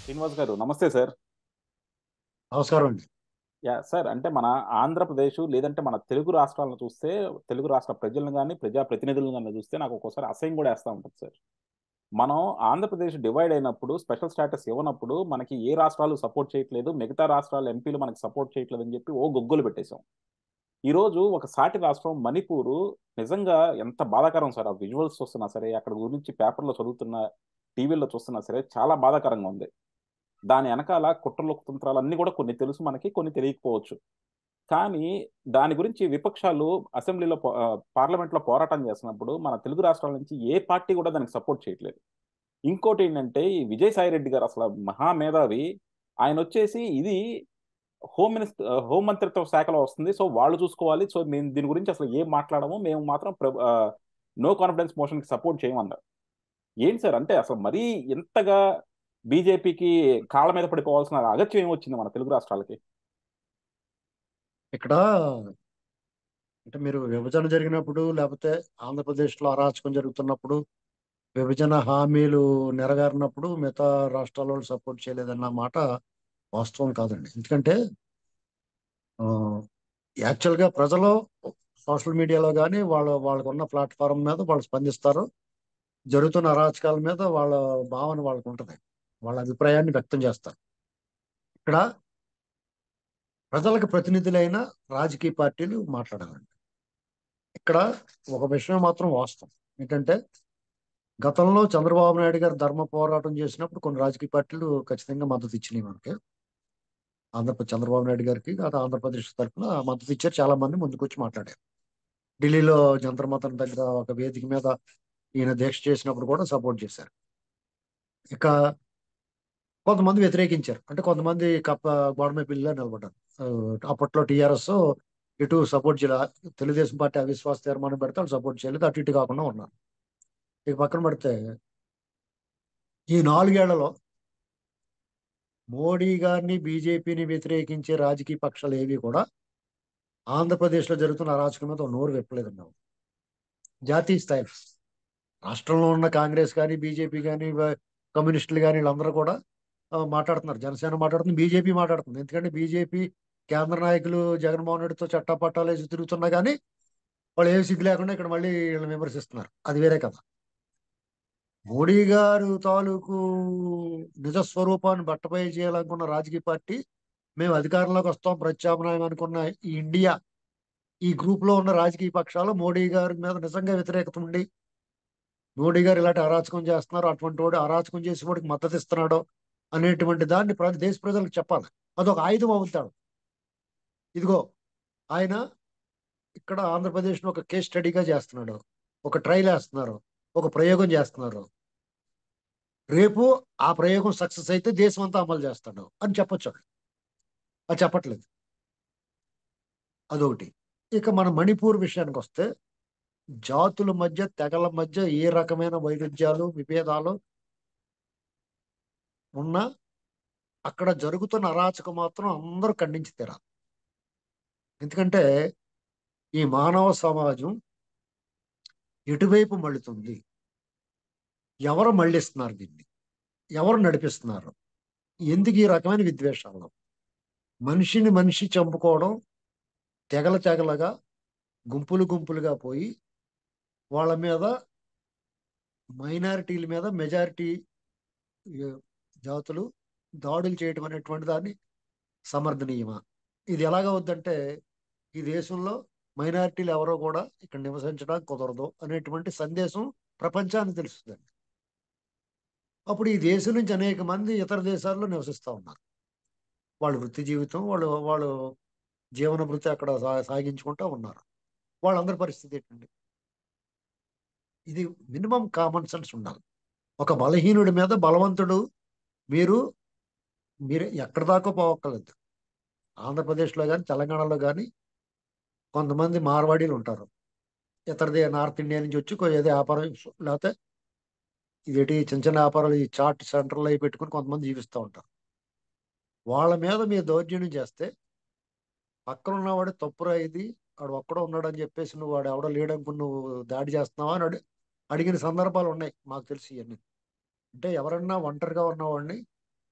శ్రీనివాస్ గారు నమస్తే సార్ నమస్కారం అండి యా సార్ అంటే మన ఆంధ్రప్రదేశ్ లేదంటే మన తెలుగు రాష్ట్రాలను చూస్తే తెలుగు రాష్ట్ర ప్రజలను కానీ ప్రజా ప్రతినిధులను కానీ చూస్తే నాకు ఒక్కోసారి అసహ్యం కూడా వేస్తూ ఉంటుంది సార్ మనం ఆంధ్రప్రదేశ్ డివైడ్ అయినప్పుడు స్పెషల్ స్టేటస్ ఇవ్వనప్పుడు మనకి ఏ రాష్ట్రాలు సపోర్ట్ చేయట్లేదు మిగతా రాష్ట్రాల ఎంపీలు మనకి సపోర్ట్ చేయట్లేదు అని చెప్పి ఓ గొగ్గులు పెట్టేశాం ఈరోజు ఒక సాటి రాష్ట్రం మణిపూరు నిజంగా ఎంత బాధాకరం సార్ ఆ విజువల్స్ చూస్తున్నా సరే అక్కడ గురించి పేపర్లో చదువుతున్న టీవీలో చూస్తున్నా సరే చాలా బాధాకరంగా ఉంది దాని వెనకాల కుట్రలు కుతంత్రాలు అన్నీ కూడా కొన్ని తెలుసు మనకి కొన్ని తెలియకపోవచ్చు కానీ దాని గురించి విపక్షాలు అసెంబ్లీలో పో- ఆ, పార్లమెంట్లో పోరాటం చేస్తున్నప్పుడు మన తెలుగు రాష్ట్రాల నుంచి ఏ పార్టీ కూడా దానికి సపోర్ట్ చేయట్లేదు ఇంకోటి ఏంటంటే ఈ విజయసాయి రెడ్డి గారు అసలు మహామేధావి ఆయన వచ్చేసి ఇది హోమ్ మినిస్టర్ హోం మంత్రిత్వ శాఖలో వస్తుంది సో వాళ్ళు చూసుకోవాలి సో మేము దీని గురించి అసలు ఏం మాట్లాడము మేము మాత్రం నో కాన్ఫిడెన్స్ మోషన్కి సపోర్ట్ చేయమన్నారు ఏంటి సార్ అంటే అసలు మరీ ఎంతగా బీజేపీకి కాళ్ళ మీద పడిపోవాల్సిన అగత్యం ఏమొచ్చింది మన తెలుగు రాష్ట్రాలకి ఇక్కడ అంటే మీరు విభజన జరిగినప్పుడు లేకపోతే ఆంధ్రప్రదేశ్లో అరాచకం జరుగుతున్నప్పుడు విభజన హామీలు నెరవేరినప్పుడు మిగతా రాష్ట్రాల వాళ్ళు సపోర్ట్ చేయలేదన్న మాట వాస్తవం కాదండి ఎందుకంటే ఆ, యాక్చువల్గా ప్రజలు సోషల్ మీడియాలో కానీ వాళ్ళ వాళ్ళకు ఉన్న ప్లాట్ఫారం మీద వాళ్ళు స్పందిస్తారు జరుగుతున్న అరాచకాల మీద వాళ్ళ భావన వాళ్ళకు ఉంటుంది వాళ్ళ అభిప్రాయాన్ని వ్యక్తం చేస్తారు ఇక్కడ ప్రజలకు ప్రతినిధులైన రాజకీయ పార్టీలు మాట్లాడాలండి ఇక్కడ ఒక విషయం మాత్రం వాస్తవం ఏంటంటే గతంలో చంద్రబాబు నాయుడు గారు ధర్మ పోరాటం చేసినప్పుడు కొన్ని రాజకీయ పార్టీలు ఖచ్చితంగా మద్దతు ఇచ్చినాయి మనకి ఆంధ్రప్రదేశ్ చంద్రబాబు నాయుడు గారికి అది ఆంధ్రప్రదేశ్ తరఫున మద్దతు ఇచ్చారు చాలా మంది ముందుకు వచ్చి మాట్లాడారు ఢిల్లీలో జంతర్ మంతర్ దగ్గర ఒక వేదిక మీద ఈయన దీక్ష చేసినప్పుడు కూడా సపోర్ట్ చేశారు ఇక కొంతమంది వ్యతిరేకించారు అంటే కొంతమంది కప్ప గోడమే పిల్లిగా నిలబడ్డారు ఆ, అప్పట్లో టీఆర్ఎస్ ఇటు సపోర్ట్ చేయాలి తెలుగుదేశం పార్టీ అవిశ్వాస తీర్మానం పెడితే వాళ్ళు సపోర్ట్ చేయలేదు అటు ఇటు కాకుండా ఉన్నారు ఇక పక్కన పెడితే ఈ నాలుగేళ్లలో మోడీ గారిని బీజేపీని వ్యతిరేకించే రాజకీయ పక్షాలు ఏవి కూడా ఆంధ్రప్రదేశ్లో జరుగుతున్న అరాచకం మీద ఒక నోరు విప్పలేదు మేము జాతీయ స్థాయిలో రాష్ట్రంలో ఉన్న కాంగ్రెస్ కానీ బీజేపీ కానీ కమ్యూనిస్టులు కానీ వీళ్ళందరూ కూడా ఆ, మాట్లాడుతున్నారు జనసేన మాట్లాడుతుంది బీజేపీ మాట్లాడుతుంది ఎందుకంటే బీజేపీ కేంద్ర నాయకులు జగన్మోహన్ రెడ్డితో చట్టపట్టాలు వేసి తిరుగుతున్నా కానీ వాళ్ళు ఏమి సిగ్గు లేకుండా ఇక్కడ మళ్ళీ వీళ్ళని విమర్శిస్తున్నారు అది వేరే కదా మోడీ గారు తాలూకు నిజ స్వరూపాన్ని బట్టపై చేయాలనుకున్న రాజకీయ పార్టీ మేము అధికారంలోకి వస్తాం ప్రత్యామ్నాయం అనుకున్న ఈ ఇండియా ఈ గ్రూప్ లో ఉన్న రాజకీయ పక్షాలు మోడీ గారి మీద నిజంగా వ్యతిరేకత ఉండి మోడీ గారు ఇలాంటి అరాచకం చేస్తున్నారు అటువంటి వాడు అరాచకం చేసి వాడికి మద్దతు ఇస్తున్నాడు అనేటువంటి దాన్ని ప్ర- దేశ ప్రజలకు చెప్పాలి అదొక ఆయుధం అవుతాడు ఇదిగో ఆయన ఇక్కడ ఆంధ్రప్రదేశ్ను ఒక కేస్ స్టడీగా చేస్తున్నాడు ఒక ట్రయల్ వేస్తున్నారు ఒక ప్రయోగం చేస్తున్నారు రేపు ఆ ప్రయోగం సక్సెస్ అయితే దేశం అంతా అమలు చేస్తాడు అని చెప్పొచ్చు వాళ్ళు. అది చెప్పట్లేదు అదొకటి ఇక మన మణిపూర్ విషయానికి వస్తే జాతుల మధ్య తెగల మధ్య ఏ రకమైన వైరుధ్యాలు విభేదాలు ఉన్నా అక్కడ జరుగుతున్న అరాచకం మాత్రం అందరూ ఖండించి తీరాలి ఎందుకంటే ఈ మానవ సమాజం ఎటువైపు మళ్ళుతుంది ఎవరు మళ్ళిస్తున్నారు దీన్ని ఎవరు నడిపిస్తున్నారు ఎందుకు ఈ రకమైన విద్వేషాలు మనిషిని మనిషి చంపుకోవడం తెగల తెగలగా గుంపులు గుంపులుగా పోయి వాళ్ళ మీద మైనారిటీల మీద మెజారిటీ జాతులు దాడులు చేయటం అనేటువంటి దాన్ని సమర్థనీయమా ఇది ఎలాగవుద్దంటే ఈ దేశంలో మైనారిటీలు ఎవరో కూడా ఇక్కడ నివసించడానికి కుదరదు అనేటువంటి సందేశం ప్రపంచానికి తెలుస్తుందండి అప్పుడు ఈ దేశం నుంచి అనేక మంది ఇతర దేశాల్లో నివసిస్తూ ఉన్నారు వాళ్ళ వృత్తి జీవితం వాళ్ళు వాళ్ళు జీవన వృత్తి అక్కడ సా- సాగించుకుంటూ ఉన్నారు వాళ్ళందరి పరిస్థితి ఏంటండి ఇది మినిమం కామన్ సెన్స్ ఉండాలి ఒక బలహీనుడి మీద బలవంతుడు మీరు మీరు ఎక్కడి దాకా పోవక్కర్లేదు ఆంధ్రప్రదేశ్లో కానీ తెలంగాణలో కానీ కొంతమంది మార్వాడీలు ఉంటారు ఇతరది నార్త్ ఇండియా నుంచి వచ్చి కొ- ఏదో వ్యాపారం లేకపోతే ఇదేంటి చిన్న చిన్న వ్యాపారాలు ఈ చాట్ సెంటర్లో అవి పెట్టుకుని కొంతమంది జీవిస్తూ ఉంటారు వాళ్ళ మీద మీరు దౌర్జన్యం చేస్తే పక్కన ఉన్నవాడు తప్పురా ఇది వాడు ఒక్కడో ఉన్నాడు అని చెప్పేసి నువ్వు వాడు ఎవడో లేడనుకుని నువ్వు దాడి చేస్తున్నావా అని అడి- అడిగిన సందర్భాలు ఉన్నాయి మాకు తెలిసి ఇవన్నీ అంటే ఎవరన్నా ఒంటరిగా ఉన్నవాడిని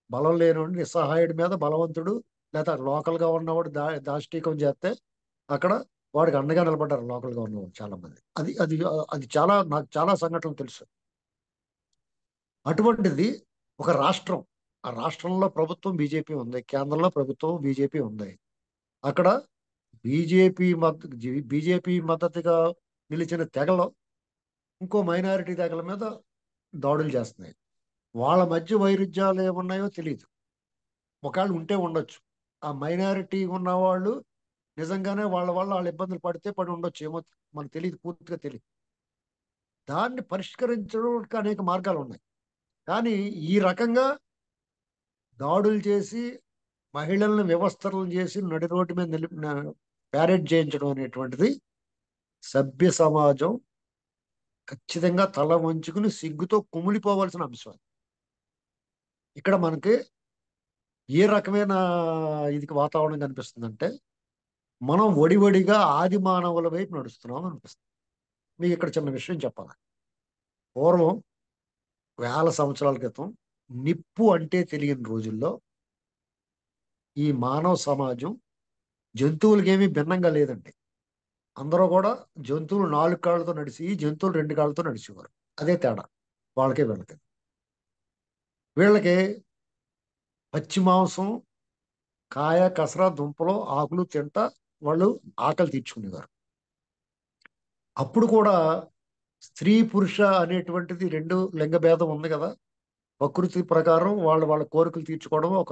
బలం లేనివాడు నిస్సహాయుడి మీద బలవంతుడు లేదా లోకల్ గా ఉన్నవాడు దా దాష్టీకం చేస్తే అక్కడ వాడికి అండగా నిలబడ్డారు లోకల్ గా ఉన్నవాడు చాలా మంది అది అది అది చాలా నాకు చాలా సంఘటనలు తెలుసు అటువంటిది ఒక రాష్ట్రం ఆ రాష్ట్రంలో ప్రభుత్వం బీజేపీ ఉంది కేంద్రంలో ప్రభుత్వం బీజేపీ ఉంది అక్కడ బీజేపీ మద్దతు బీజేపీ మద్దతుగా నిలిచిన తెగలు ఇంకో మైనారిటీ తెగల మీద దాడులు చేస్తున్నాయి వాళ్ళ మధ్య వైరుధ్యాలు ఏమున్నాయో తెలియదు ఒకవేళ ఉంటే ఉండొచ్చు ఆ మైనారిటీ ఉన్న వాళ్ళు నిజంగానే వాళ్ళ వల్ల వాళ్ళ ఇబ్బందులు పడితే పడి ఉండొచ్చు ఏమో మనకు తెలియదు పూర్తిగా తెలియదు దాన్ని పరిష్కరించడానికి అనేక మార్గాలు ఉన్నాయి కానీ ఈ రకంగా దాడులు చేసి మహిళలను వ్యవస్థలను చేసి నడి రోడ్డు మీద నిలి ప్యారెడ్ చేయించడం అనేటువంటిది సభ్య సమాజం ఖచ్చితంగా తల వంచుకుని సిగ్గుతో కుమిలిపోవలసిన అంశం ఇక్కడ మనకి ఏ రకమైన ఇది వాతావరణం కనిపిస్తుందంటే మనం ఒడివడిగా ఆది మానవుల వైపు నడుస్తున్నాం అనిపిస్తుంది మీకు ఇక్కడ చిన్న విషయం చెప్పాలి పూర్వం వేల సంవత్సరాల క్రితం నిప్పు అంటే తెలియని రోజుల్లో ఈ మానవ సమాజం జంతువులకి ఏమీ భిన్నంగా లేదండి అందరూ కూడా జంతువులు నాలుగు కాళ్ళతో నడిచి జంతువులు రెండు కాళ్ళతో నడిచేవారు అదే తేడా వాళ్ళకే వీళ్ళకి వీళ్ళకి పచ్చి మాంసం కాయ కసర దుంపలు ఆకులు తింటా వాళ్ళు ఆకలి తీర్చుకునేవారు అప్పుడు కూడా స్త్రీ పురుష అనేటువంటిది రెండు లింగ భేదం ఉంది కదా ప్రకృతి ప్రకారం వాళ్ళు వాళ్ళ కోరికలు తీర్చుకోవడం ఒక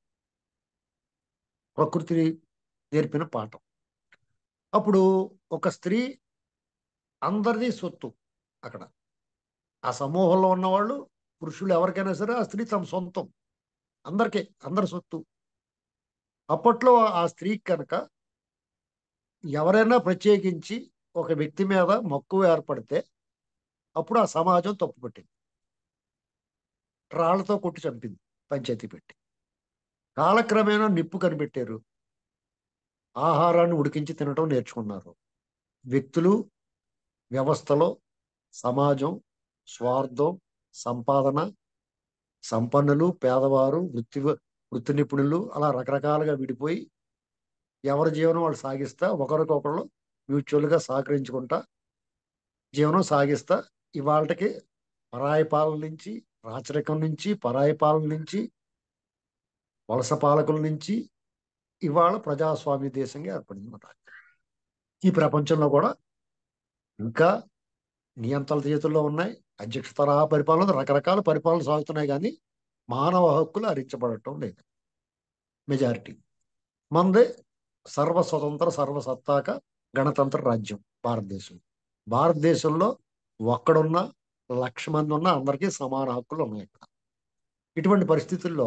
ప్రకృతి నేర్పిన పాఠం అప్పుడు ఒక స్త్రీ అందరిది సొత్తు అక్కడ ఆ సమూహంలో ఉన్నవాళ్ళు పురుషులు ఎవరికైనా సరే ఆ స్త్రీ తమ సొంతం అందరికీ అందరి సొత్తు అప్పట్లో ఆ స్త్రీకి కనుక ఎవరైనా ప్రత్యేకించి ఒక వ్యక్తి మీద మక్కువ ఏర్పడితే అప్పుడు ఆ సమాజం తప్పు పెట్టింది రాళ్లతో కొట్టి చంపింది పంచాయతీ పెట్టి కాలక్రమేణా నిప్పు కనిపెట్టారు ఆహారాన్ని ఉడికించి తినటం నేర్చుకున్నారు వ్యక్తులు వ్యవస్థలో సమాజం స్వార్థం సంపాదన సంపన్నులు పేదవారు వృత్తి వృత్తి నిపుణులు అలా రకరకాలుగా విడిపోయి ఎవరి జీవనం వాళ్ళు సాగిస్తా ఒకరికొకరు మ్యూచువల్గా సహకరించుకుంటా జీవనం సాగిస్తా ఇవాళకి పరాయి పాలన నుంచి రాచరికం నుంచి పరాయి పాలన నుంచి వలస పాలకుల నుంచి ఇవాళ ప్రజాస్వామ్య దేశంగా ఏర్పడింది మన ఈ ప్రపంచంలో కూడా ఇంకా నియంత్రణ చేతుల్లో ఉన్నాయి అధ్యక్ష తరహా పరిపాలన రకరకాల పరిపాలన సాగుతున్నాయి కానీ మానవ హక్కులు హరించబడటం లేదు మెజారిటీ మందే సర్వ స్వతంత్ర సర్వసత్తాక గణతంత్ర రాజ్యం భారతదేశం భారతదేశంలో ఒక్కడున్న లక్ష మంది ఉన్న అందరికీ సమాన హక్కులు ఉన్నాయి ఇక్కడ ఇటువంటి పరిస్థితుల్లో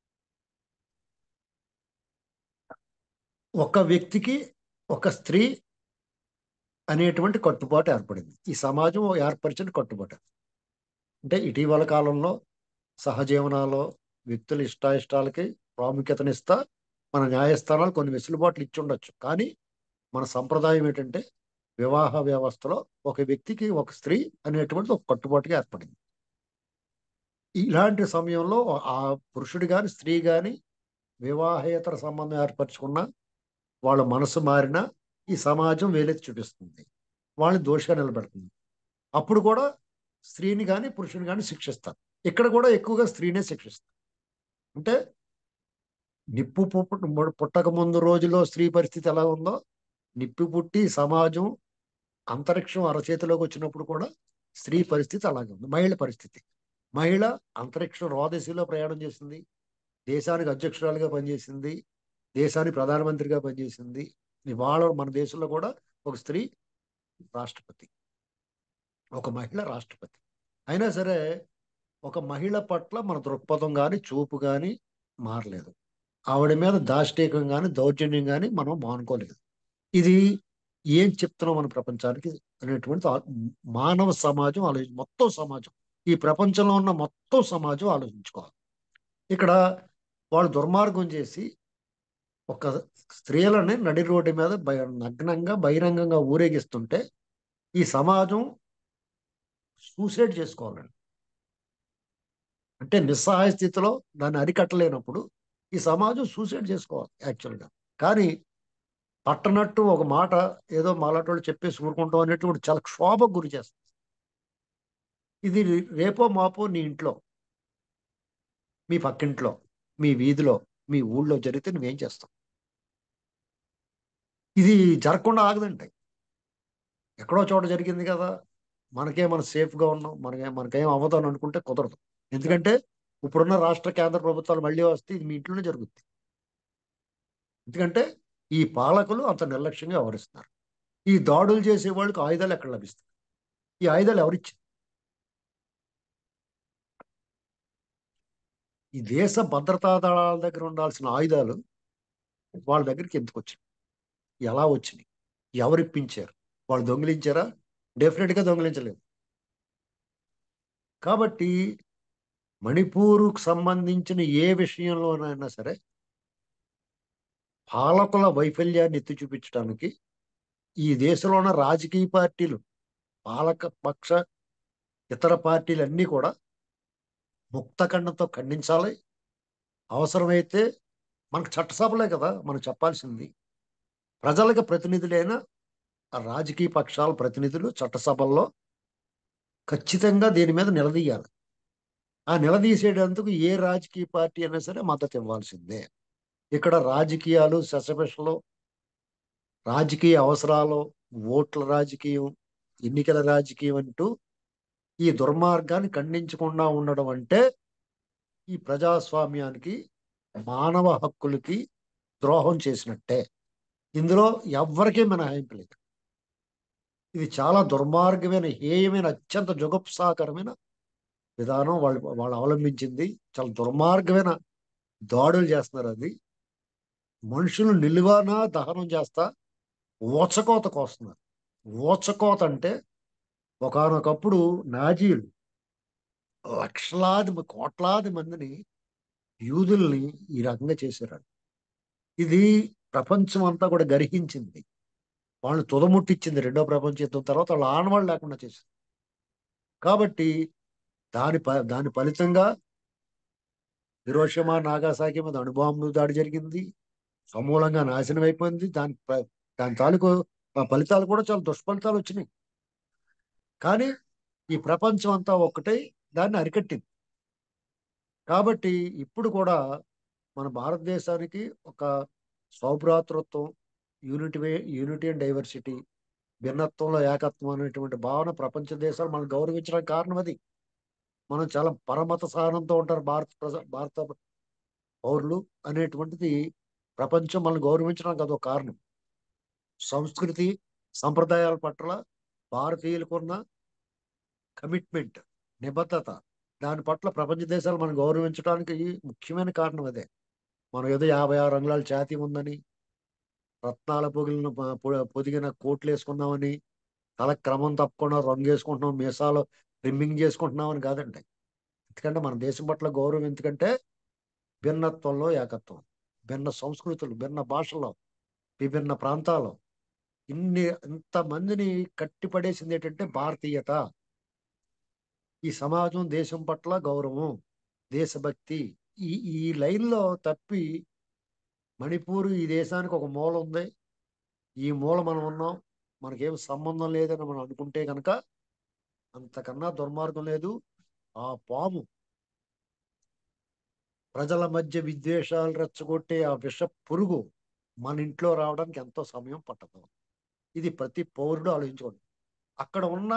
ఒక వ్యక్తికి ఒక స్త్రీ అనేటువంటి కట్టుబాటు ఏర్పడింది ఈ సమాజం ఏర్పరిచిన కట్టుబాటు అంటే ఇటీవల కాలంలో సహజీవనాల్లో వ్యక్తుల ఇష్టాయిష్టాలకి ప్రాముఖ్యతనిస్తా మన న్యాయస్థానాలు కొన్ని వెసులుబాట్లు ఇచ్చి ఉండొచ్చు కానీ మన సంప్రదాయం ఏంటంటే వివాహ వ్యవస్థలో ఒక వ్యక్తికి ఒక స్త్రీ అనేటువంటిది ఒక కట్టుబాటుగా ఏర్పడింది ఇలాంటి సమయంలో ఆ పురుషుడు కానీ స్త్రీ కానీ వివాహేతర సంబంధం ఏర్పరచుకున్న వాళ్ళ మనసు మారినా ఈ సమాజం వేలెత్తి చూపిస్తుంది వాళ్ళని దోషిగా నిలబెడుతుంది అప్పుడు కూడా స్త్రీని కానీ పురుషుని కానీ శిక్షిస్తారు ఇక్కడ కూడా ఎక్కువగా స్త్రీనే శిక్షిస్తారు అంటే నిప్పు పుట్టక ముందు రోజులో స్త్రీ పరిస్థితి ఎలా ఉందో నిప్పు పుట్టి సమాజం అంతరిక్షం అరచేతిలోకి వచ్చినప్పుడు కూడా స్త్రీ పరిస్థితి అలాగే ఉంది మహిళ పరిస్థితి మహిళ అంతరిక్షం రోదశిలో ప్రయాణం చేసింది దేశానికి అధ్యక్షురాలుగా పనిచేసింది దేశానికి ప్రధానమంత్రిగా పనిచేసింది ఇవాళ మన దేశంలో కూడా ఒక స్త్రీ రాష్ట్రపతి ఒక మహిళ రాష్ట్రపతి అయినా సరే ఒక మహిళ పట్ల మన దృక్పథం కానీ చూపు కానీ మారలేదు ఆవిడ మీద దాష్టీకం కానీ దౌర్జన్యం కానీ మనం మానుకోలేదు ఇది ఏం చెప్తున్నాం మన ప్రపంచానికి అనేటువంటి మానవ సమాజం ఆలోచి మొత్తం సమాజం ఈ ప్రపంచంలో ఉన్న మొత్తం సమాజం ఆలోచించుకోవాలి ఇక్కడ వాళ్ళు దుర్మార్గం చేసి ఒక స్త్రీలని నడి రోడ్డు మీద నగ్నంగా బహిరంగంగా ఊరేగిస్తుంటే ఈ సమాజం సూసైడ్ చేసుకోవాలండి అంటే నిస్సహాయ స్థితిలో దాన్ని అరికట్టలేనప్పుడు ఈ సమాజం సూసైడ్ చేసుకోవాలి యాక్చువల్గా కానీ పట్టనట్టు ఒక మాట ఏదో మాలాటోళ్ళు చెప్పేసి ఊరుకుంటాం అనేటువంటి చాలా క్షోభకు గురి చేస్తుంది ఇది రేపో మాపో నీ ఇంట్లో మీ పక్కింట్లో మీ వీధిలో మీ ఊళ్ళో జరిగితే నువ్వేం చేస్తావు ఇది జరగకుండా ఆగదండి ఎక్కడో చోట జరిగింది కదా మనకే మనం సేఫ్గా ఉన్నాం మనకే మనకేం అవ్వదు అని అనుకుంటే కుదరదు ఎందుకంటే ఇప్పుడున్న రాష్ట్ర కేంద్ర ప్రభుత్వాలు మళ్ళీ వస్తే ఇది మీ ఇంట్లోనే జరుగుద్ది ఎందుకంటే ఈ పాలకులు అంత నిర్లక్ష్యంగా వ్యవహరిస్తున్నారు ఈ దాడులు చేసే వాళ్ళకి ఆయుధాలు ఎక్కడ లభిస్తాయి ఈ ఆయుధాలు ఎవరిచ్చారు ఈ దేశ భద్రతా దళాల దగ్గర ఉండాల్సిన ఆయుధాలు వాళ్ళ దగ్గరికి ఎందుకు వచ్చినాయి ఎలా వచ్చినాయి ఎవరు ఇప్పించారు వాళ్ళు దొంగిలించారా డెఫినెట్గా దొంగిలించలేదు కాబట్టి మణిపూరుకు సంబంధించిన ఏ విషయంలోనైనా సరే పాలకుల వైఫల్యాన్ని ఎత్తి చూపించడానికి ఈ దేశంలో ఉన్న రాజకీయ పార్టీలు పాలక పక్ష ఇతర పార్టీలు అన్నీ కూడా ముక్తఖండంతో ఖండించాలి అవసరమైతే మనకు చట్టసభలే కదా మనం చెప్పాల్సింది ప్రజలకు ప్రతినిధులైన ఆ రాజకీయ పక్షాల ప్రతినిధులు చట్టసభల్లో ఖచ్చితంగా దీని మీద నిలదీయాలి ఆ నిలదీసేటందుకు ఏ రాజకీయ పార్టీ అయినా సరే మద్దతు ఇవ్వాల్సిందే ఇక్కడ రాజకీయాలు శశపెషలు రాజకీయ అవసరాలు ఓట్ల రాజకీయం ఎన్నికల రాజకీయం అంటూ ఈ దుర్మార్గాన్ని ఖండించకుండా ఉండడం అంటే ఈ ప్రజాస్వామ్యానికి మానవ హక్కులకి ద్రోహం చేసినట్టే ఇందులో ఎవ్వరికీ మినహాయింపు లేదు ఇది చాలా దుర్మార్గమైన హేయమైన అత్యంత జుగప్సాకరమైన విధానం వాళ్ళు వాళ్ళు అవలంబించింది చాలా దుర్మార్గమైన దాడులు చేస్తున్నారు అది మనుషులు నిలువాన దహనం చేస్తా ఓచకోత కోస్తున్నారు ఓచకోత అంటే ఒకనొకప్పుడు నాజీలు లక్షలాది మ- కోట్లాది మందిని యూదుల్ని ఈ రకంగా చేశారు ఇది ప్రపంచం అంతా కూడా గర్హించింది వాళ్ళని తుదముట్టించింది రెండో ప్రపంచ యుద్ధం తర్వాత వాళ్ళు ఆనవాళ్ళు లేకుండా చేశారు కాబట్టి దాని ప దాని ఫలితంగా హిరోషిమా నాగాసాకి మీద అణుబాంబు దాడి జరిగింది సమూలంగా నాశనం అయిపోయింది దాని ప- దాని తాలూకు ఆ ఫలితాలు కూడా చాలా దుష్ఫలితాలు వచ్చినాయి కానీ ఈ ప్రపంచం అంతా ఒక్కటై దాన్ని అరికట్టింది కాబట్టి ఇప్పుడు కూడా మన భారతదేశానికి ఒక సౌభ్రాతృత్వం యూనిటీ యూనిటీ అండ్ డైవర్సిటీ భిన్నత్వంలో ఏకత్వం అనేటువంటి భావన ప్రపంచ దేశాలు మనం గౌరవించడానికి కారణం అది మనం చాలా పరమత సహనంతో ఉంటారు భారత ప్రజ భారత పౌరులు అనేటువంటిది ప్రపంచం మనం గౌరవించడానికి అదొక కారణం సంస్కృతి సంప్రదాయాల పట్ల భారతీయులకున్న కమిట్మెంట్ నిబద్ధత దాని పట్ల ప్రపంచ దేశాలు మనం గౌరవించడానికి ముఖ్యమైన కారణం అదే మనం ఏదో యాభై ఆరు రంగుల ఛాతీ ఉందని రత్నాల పొగిలిన ప- పొ- పొదిగిన కోట్లు వేసుకున్నామని తల క్రమం తప్పకుండా రంగు వేసుకుంటున్నాం మీసాలు ట్రిమ్మింగ్ చేసుకుంటున్నామని కాదండి ఎందుకంటే మన దేశం పట్ల గౌరవం ఎందుకంటే భిన్నత్వంలో ఏకత్వం భిన్న సంస్కృతులు భిన్న భాషల్లో విభిన్న ప్రాంతాలు ఇన్ని ఇంతమందిని కట్టిపడేసింది ఏంటంటే భారతీయత ఈ సమాజం దేశం పట్ల గౌరవం దేశభక్తి ఈ ఈ లైన్లో తప్పి మణిపూర్ ఈ దేశానికి ఒక మూల ఉంది ఈ మూల మనం ఉన్నాం మనకేం సంబంధం లేదని మనం అనుకుంటే కనుక అంతకన్నా దుర్మార్గం లేదు ఆ పాము ప్రజల మధ్య విద్వేషాలు రెచ్చగొట్టే ఆ విష పురుగు మన ఇంట్లో రావడానికి ఎంతో సమయం పట్టదు ఇది ప్రతి పౌరుడు ఆలోచించుకోండి అక్కడ ఉన్న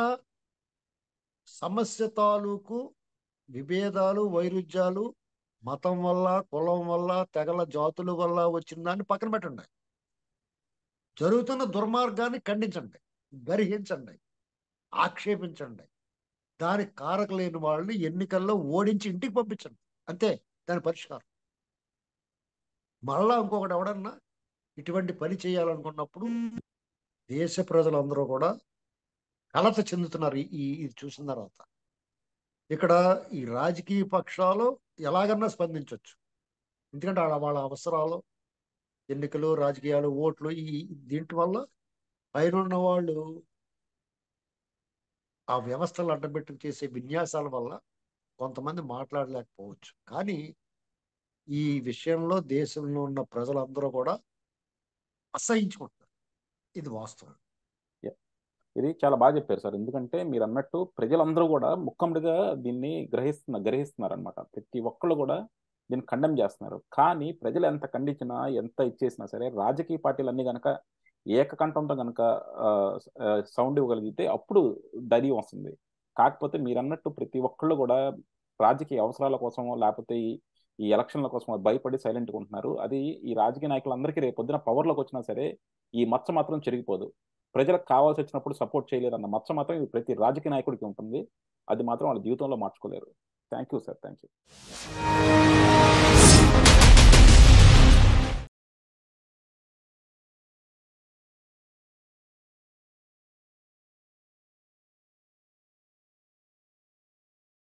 సమస్య తాలూకు విభేదాలు వైరుధ్యాలు మతం వల్ల కులం వల్ల తెగల జాతుల వల్ల వచ్చిన దాన్ని పక్కన పెట్టండి జరుగుతున్న దుర్మార్గాన్ని ఖండించండి గర్హించండి ఆక్షేపించండి దానికి కారకలేని వాళ్ళని ఎన్నికల్లో ఓడించి ఇంటికి పంపించండి అంతే దాని పరిష్కారం మళ్ళా ఇంకొకటి ఎవడన్నా ఇటువంటి పని చేయాలనుకున్నప్పుడు దేశ ప్రజలందరూ కూడా కలత చెందుతున్నారు ఈ ఈ- ఇది చూసిన తర్వాత ఇక్కడ ఈ రాజకీయ పక్షాలు ఎలాగన్నా స్పందించవచ్చు ఎందుకంటే వాళ్ళ వాళ్ళ అవసరాలు ఎన్నికలు రాజకీయాలు ఓట్లు ఈ దీంట్ వల్ల పైన ఉన్న వాళ్ళు ఆ వ్యవస్థలు అడ్డబెట్టుకు చేసే విన్యాసాల వల్ల కొంతమంది మాట్లాడలేకపోవచ్చు కానీ ఈ విషయంలో దేశంలో ఉన్న ప్రజలందరూ కూడా అసహించుకుంటారు ఇది వాస్తవం ఇది చాలా బాగా చెప్పారు సార్ ఎందుకంటే మీరు అన్నట్టు ప్రజలందరూ కూడా ముక్కముడిగా దీన్ని గ్రహిస్తున్న గ్రహిస్తున్నారు అనమాట ప్రతి ఒక్కళ్ళు కూడా దీన్ని ఖండం చేస్తున్నారు కానీ ప్రజలు ఎంత ఖండించినా ఎంత ఇచ్చేసినా సరే రాజకీయ పార్టీలన్నీ కనుక ఏకకంఠంతో కనుక సౌండ్ ఇవ్వగలిగితే అప్పుడు ధైర్యం వస్తుంది కాకపోతే మీరు అన్నట్టు ప్రతి ఒక్కళ్ళు కూడా రాజకీయ అవసరాల కోసమో లేకపోతే ఈ ఈ ఎలక్షన్ల కోసం భయపడి సైలెంట్గా ఉంటున్నారు అది ఈ రాజకీయ నాయకులందరికీ రేపు పొద్దున పవర్లోకి వచ్చినా సరే ఈ మచ్చ మాత్రం చెరిగిపోదు ప్రజలకు కావాల్సి వచ్చినప్పుడు సపోర్ట్ చేయలేరు అన్న మచ్చ మాత్రం ఇది ప్రతి రాజకీయ నాయకుడికి ఉంటుంది అది మాత్రం వాళ్ళ జీవితంలో మార్చుకోలేరు thank you sir thank you